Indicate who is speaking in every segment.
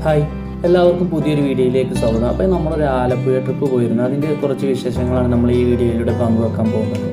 Speaker 1: hi എല്ലാവർക്കും പുതിയൊരു വീഡിയോയിലേക്ക് സ്വാഗതം അപ്പോൾ നമ്മളൊരു ആലപ്പുഴ ട്രിപ്പ് പോയിരുന്നു അതിൻ്റെ കുറച്ച് വിശേഷങ്ങളാണ് നമ്മൾ ഈ വീഡിയോയിലൂടെ പങ്കുവെക്കാൻ പോകുന്നത്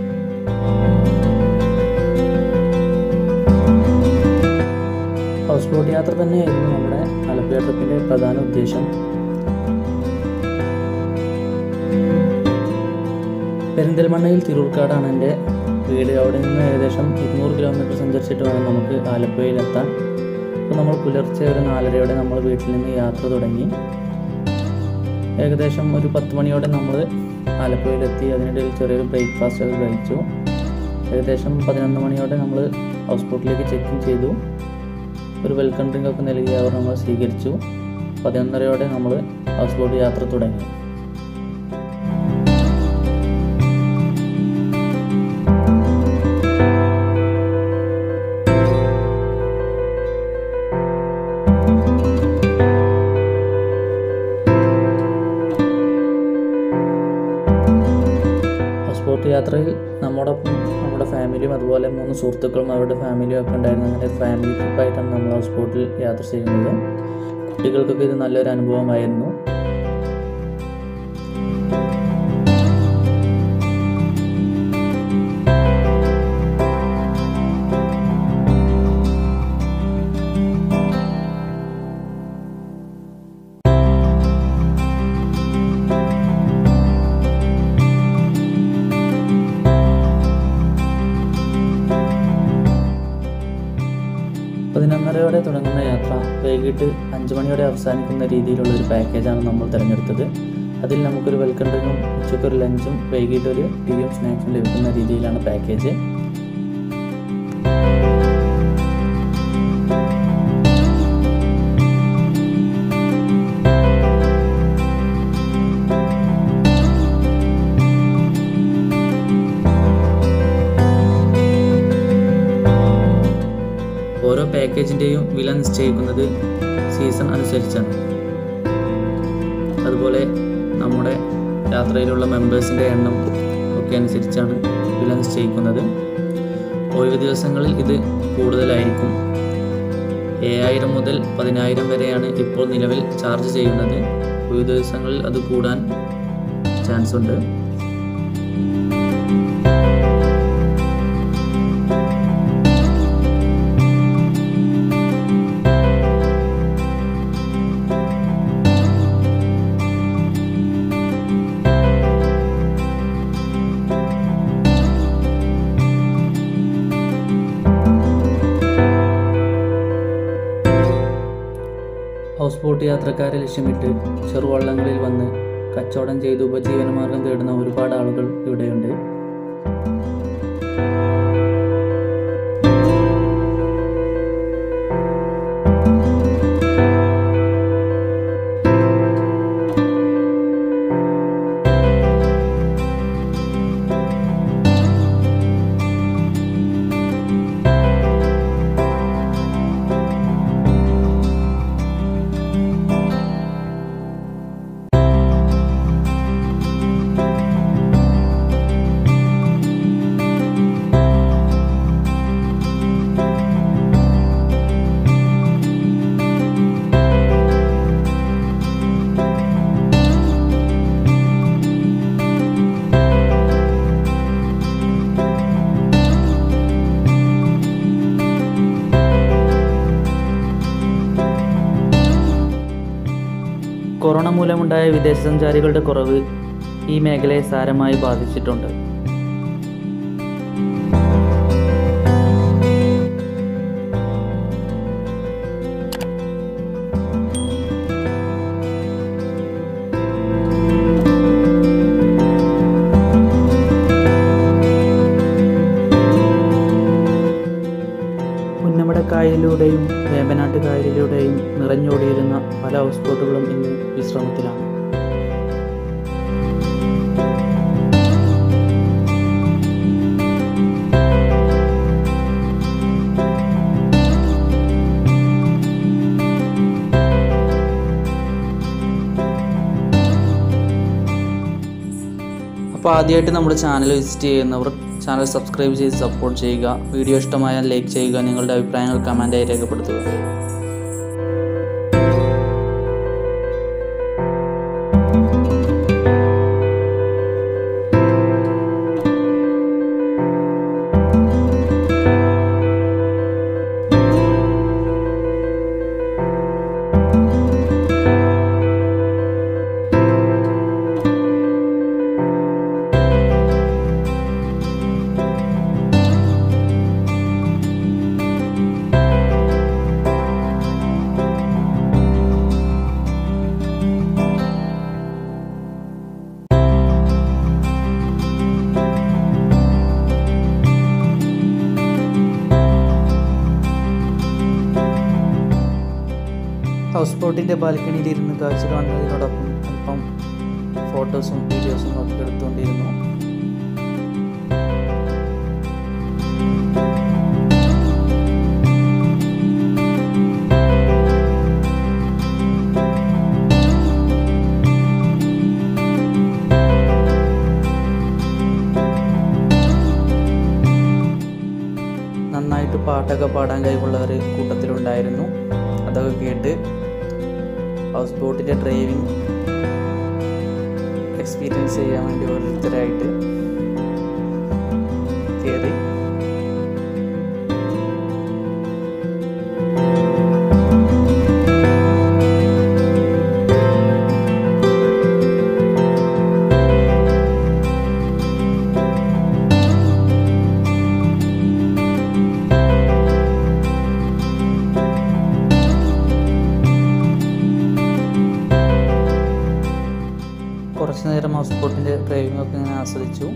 Speaker 1: ഹൗസ് ബോട്ട് യാത്ര തന്നെയായിരുന്നു നമ്മുടെ ആലപ്പുഴ ട്രിപ്പിൻ്റെ പ്രധാന ഉദ്ദേശം പെരിന്തൽമണ്ണയിൽ തിരൂർക്കാടാണ് എൻ്റെ വീട് അവിടെ നിന്ന് ഏകദേശം ഇരുന്നൂറ് കിലോമീറ്റർ സഞ്ചരിച്ചിട്ട് വേണം നമുക്ക് ആലപ്പുഴയിലെത്താൻ അപ്പോൾ നമ്മൾ പുലർച്ചെ ഒരു നാലരയോടെ നമ്മൾ വീട്ടിൽ നിന്ന് യാത്ര തുടങ്ങി ഏകദേശം ഒരു പത്ത് മണിയോടെ നമ്മൾ ആലപ്പുഴയിലെത്തി അതിനിടയിൽ ചെറിയൊരു ബ്രേക്ക്ഫാസ്റ്റ് ഒക്കെ കഴിച്ചു ഏകദേശം പതിനൊന്ന് മണിയോടെ നമ്മൾ ഹൗസ് ബോട്ടിലേക്ക് ചെക്ക് ഇൻ ചെയ്തു ഒരു വെൽക്കം ഡ്രിങ്ക് ഒക്കെ നൽകി അവർ നമ്മൾ സ്വീകരിച്ചു പതിനൊന്നരയോടെ നമ്മൾ ഹൗസ് ബോട്ട് യാത്ര തുടങ്ങി പാസ്പോർട്ട് യാത്രയിൽ നമ്മോടൊപ്പം നമ്മുടെ ഫാമിലിയും അതുപോലെ മൂന്ന് സുഹൃത്തുക്കളും അവരുടെ ഫാമിലിയും ഒക്കെ ഉണ്ടായിരുന്നു അങ്ങനെ ഒരു ഫാമിലി ട്രിപ്പായിട്ടാണ് നമ്മൾ ഹൗസ് ബോട്ടിൽ യാത്ര ചെയ്യുന്നത് കുട്ടികൾക്കൊക്കെ ഇത് നല്ലൊരു അനുഭവമായിരുന്നു പതിനൊന്നരയോടെ തുടങ്ങുന്ന യാത്ര വൈകിട്ട് അഞ്ച് മണിയോടെ അവസാനിക്കുന്ന രീതിയിലുള്ള ഒരു പാക്കേജാണ് നമ്മൾ തിരഞ്ഞെടുത്തത് അതിൽ നമുക്കൊരു വെൽക്കം ഡ്രിങ്കും ഉച്ചയ്ക്കൊരു ലഞ്ചും വൈകിട്ട് ഒരു ടീയും സ്നാക്സും ലഭിക്കുന്ന രീതിയിലാണ് പാക്കേജ് ഓരോ പാക്കേജിൻ്റെയും വില നിശ്ചയിക്കുന്നത് സീസൺ അനുസരിച്ചാണ് അതുപോലെ നമ്മുടെ യാത്രയിലുള്ള മെമ്പേഴ്സിൻ്റെ എണ്ണം ഒക്കെ അനുസരിച്ചാണ് വില നിശ്ചയിക്കുന്നത് ഒഴിവ് ദിവസങ്ങളിൽ ഇത് കൂടുതലായിരിക്കും ഏഴായിരം മുതൽ പതിനായിരം വരെയാണ് ഇപ്പോൾ നിലവിൽ ചാർജ് ചെയ്യുന്നത് ഒഴിവ് ദിവസങ്ങളിൽ അത് കൂടാൻ ചാൻസ് ഉണ്ട് ഹൗസ് ബോട്ട് യാത്രക്കാരെ ലക്ഷ്യമിട്ട് ചെറുവള്ളങ്ങളിൽ വന്ന് കച്ചവടം ചെയ്ത് ഉപജീവനമാർഗം തേടുന്ന ഒരുപാട് ആളുകൾ ഇവിടെയുണ്ട് കൊറോണ മൂലമുണ്ടായ വിദേശ സഞ്ചാരികളുടെ കുറവ് ഈ മേഖലയെ സാരമായി ബാധിച്ചിട്ടുണ്ട് പുന്നമട കായലിലൂടെയും വേമ്പനാട്ട് കായലിലൂടെയും നിറഞ്ഞോടിയിരുന്ന പല ഹൗസ് ബോട്ടുകളും ഇന്ന് വിശ്രമത്തിലാണ് അപ്പോൾ ആദ്യമായിട്ട് നമ്മുടെ ചാനൽ വിസിറ്റ് ചെയ്യുന്നവർ ചാനൽ സബ്സ്ക്രൈബ് ചെയ്ത് സപ്പോർട്ട് ചെയ്യുക വീഡിയോ ഇഷ്ടമായാൽ ലൈക്ക് ചെയ്യുക നിങ്ങളുടെ അഭിപ്രായങ്ങൾ കമൻറ്റായി രേഖപ്പെടുത്തുക ഹൗസ് ബോട്ടിൻ്റെ ബാൽക്കണിയിൽ ഇരുന്ന് കാഴ്ച കാണുന്നതിനോടൊപ്പം അല്പം ഫോട്ടോസും വീഡിയോസും ഒക്കെ എടുത്തുകൊണ്ടിരുന്നു നന്നായിട്ട് പാട്ടൊക്കെ പാടാൻ കഴിവുള്ളവർ കൂട്ടത്തിലുണ്ടായിരുന്നു അതൊക്കെ കേട്ട് ഹൗസ് ബോട്ടിൻ്റെ ഡ്രൈവിംഗ് എക്സ്പീരിയൻസ് ചെയ്യാൻ വേണ്ടി ഓരോരുത്തരായിട്ട് കയറി കുറച്ച് നേരം ഹൗസ് ബോട്ടിൻ്റെ ഡ്രൈവിംഗ് ഒക്കെ ഇങ്ങനെ ആസ്വദിച്ചു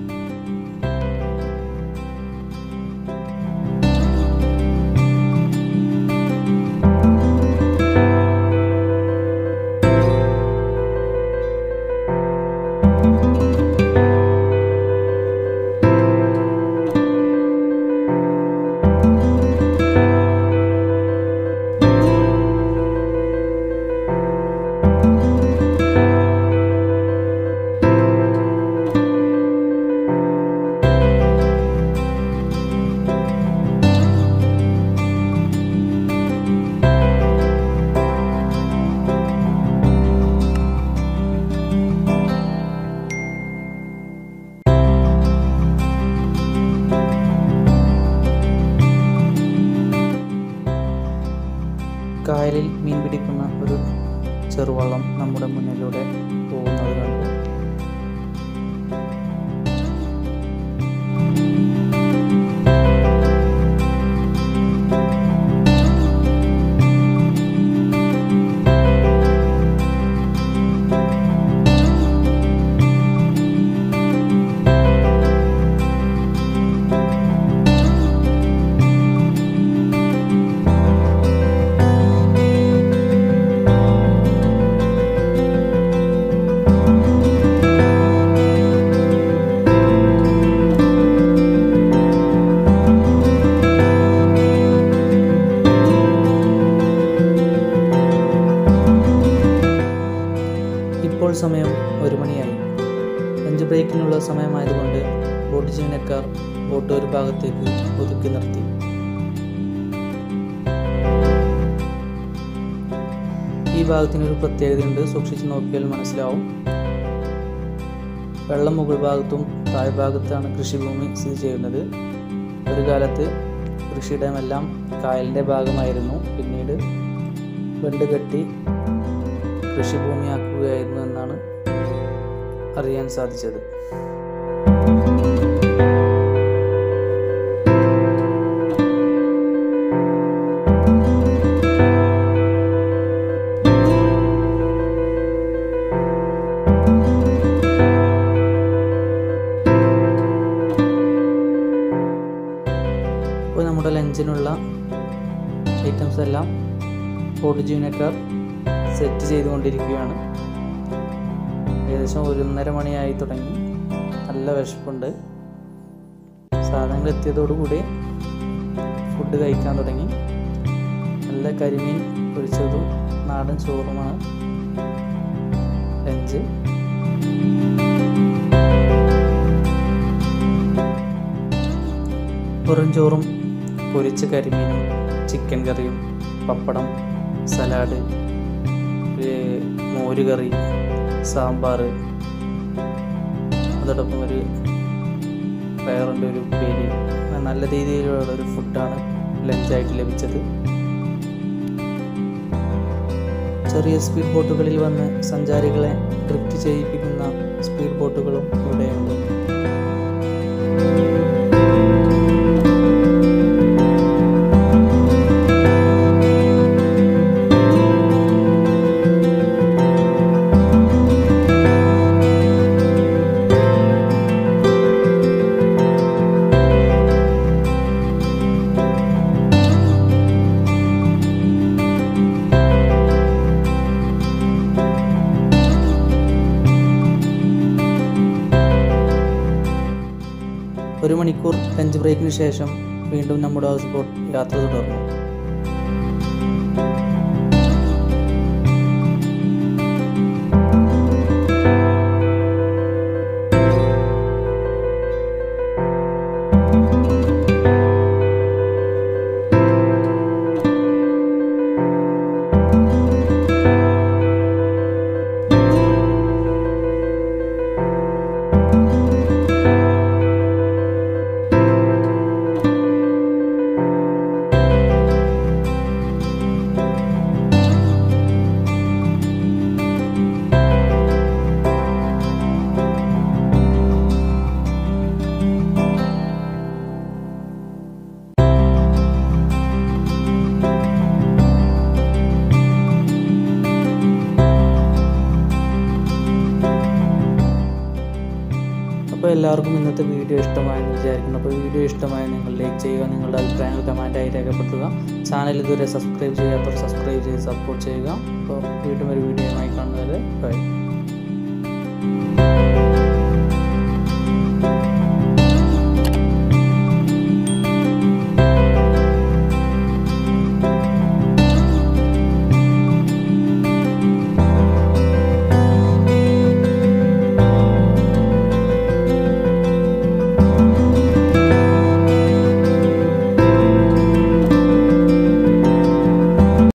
Speaker 1: കായലിൽ മീൻ പിടിക്കുന്ന ഒരു ചെറുവള്ളം നമ്മുടെ മുന്നിലൂടെ പോകുന്നത് കണ്ടു ഇപ്പോൾ സമയം ഒരു മണിയായി ലഞ്ച് ബ്രേക്കിനുള്ള സമയമായതുകൊണ്ട് ബോട്ട് ജീവനക്കാർ ബോട്ട് ഒരു ഭാഗത്തേക്ക് ഒതുക്കി നിർത്തി ഈ ഭാഗത്തിനൊരു പ്രത്യേകതയുണ്ട് സൂക്ഷിച്ച് നോക്കിയാൽ മനസ്സിലാവും വെള്ളം മുകൾ ഭാഗത്തും താഴ്ഭാഗത്താണ് കൃഷിഭൂമി സ്ഥിതി ചെയ്യുന്നത് ഒരു കാലത്ത് കൃഷിയിടമെല്ലാം കായലിൻ്റെ ഭാഗമായിരുന്നു പിന്നീട് ബണ്ട് കെട്ടി കൃഷിഭൂമിയാക്കുകയായിരുന്നു എന്നാണ് അറിയാൻ സാധിച്ചത് ഇപ്പോൾ നമ്മുടെ ലഞ്ചിനുള്ള ഐറ്റംസ് എല്ലാം ഫോർട്ട് ജീവനക്കാർ സെറ്റ് ചെയ്തുകൊണ്ടിരിക്കുകയാണ് ഏകദേശം ഒരുന്നര മണിയായി തുടങ്ങി നല്ല വിശപ്പുണ്ട് സാധനങ്ങൾ എത്തിയതോടുകൂടി ഫുഡ് കഴിക്കാൻ തുടങ്ങി നല്ല കരിമീൻ പൊരിച്ചതും നാടൻ ചോറുമാണ് ലഞ്ച് വെറും ചോറും പൊരിച്ച കരിമീനും ചിക്കൻ കറിയും പപ്പടം സലാഡ് ഒരു മോര് കറി സാമ്പാർ അതോടൊപ്പം ഒരു പയറിൻ്റെ ഒരു ഉപ്പേരി അങ്ങനെ നല്ല രീതിയിലുള്ള ഒരു ഫുഡാണ് ലഞ്ചായിട്ട് ലഭിച്ചത് ചെറിയ സ്പീഡ് ബോട്ടുകളിൽ വന്ന് സഞ്ചാരികളെ ഡ്രിഫ്റ്റ് ചെയ്യിപ്പിക്കുന്ന സ്പീഡ് ബോട്ടുകളും ഇവിടെയുണ്ട്
Speaker 2: മണിക്കൂർ ലഞ്ച് ബ്രേക്കിന് ശേഷം വീണ്ടും നമ്മുടെ ഹൗസ് ബോട്ട് യാത്ര തുടർന്നു അപ്പോൾ എല്ലാവർക്കും ഇന്നത്തെ വീഡിയോ ഇഷ്ടമായെന്ന് വിചാരിക്കുന്നു അപ്പോൾ വീഡിയോ ഇഷ്ടമായ നിങ്ങൾ ലൈക്ക് ചെയ്യുക നിങ്ങളുടെ അഭിപ്രായങ്ങൾ കമൻറ്റായി രേഖപ്പെടുത്തുക ചാനൽ ഇതുവരെ സബ്സ്ക്രൈബ് ചെയ്യാത്തവർ സബ്സ്ക്രൈബ് ചെയ്ത് സപ്പോർട്ട് ചെയ്യുക അപ്പോൾ വീണ്ടും ഒരു വീഡിയോയുമായി കാണുന്നത് ബൈ